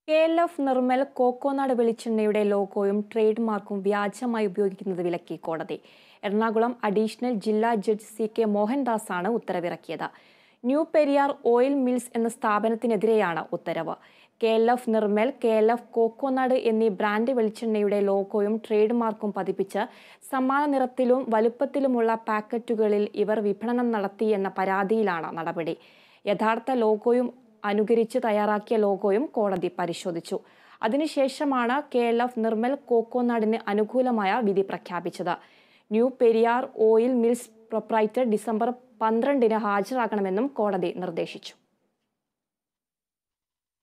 K L F Nirmal Coconad വെളിച്ചെണ്ണയുടെ ലോഗോയും trade മാർക്കും വ്യാജമായി ഉപയോഗിക്കുന്നത് വിലക്കി കോടതി എറണാകുളം അഡീഷണൽ ജില്ലാ ജഡ്ജ് സി കെ മോഹൻദാസാണ് ഉത്തരവിറക്കിയത് ന്യൂ പെരിയാർ ഓയിൽ മിൽസ് എന്ന സ്ഥാപനത്തിനെതിരെയാണ് ഉത്തരവ് K L F Nirmal K L F Coconad എന്നീ ബ്രാൻഡ് വെളിച്ചെണ്ണയുടെ ലോഗോയും ട്രേഡ് മാർക്കും പതിപ്പിച്ച് സമാന നിറത്തിലും വലുപ്പത്തിലുമുള്ള പാക്കറ്റുകളിൽ ഇവർ വിപണനം നടത്തി എന്ന പരാതിയിലാണ് നടപടി യഥാർത്ഥ ലോഗോയും അനുകരിച്ച് തയ്യാറാക്കിയ ലോഗോയും കോടതി പരിശോധിച്ചു അതിനുശേഷമാണ് കെ എൽ എഫ് നിർമ്മൽ കോക്കോനാടിന് അനുകൂലമായ വിധി പ്രഖ്യാപിച്ചത് new Periyar oil mills proprietor December പന്ത്രണ്ടിന് ഹാജരാകണമെന്നും കോടതി നിർദ്ദേശിച്ചു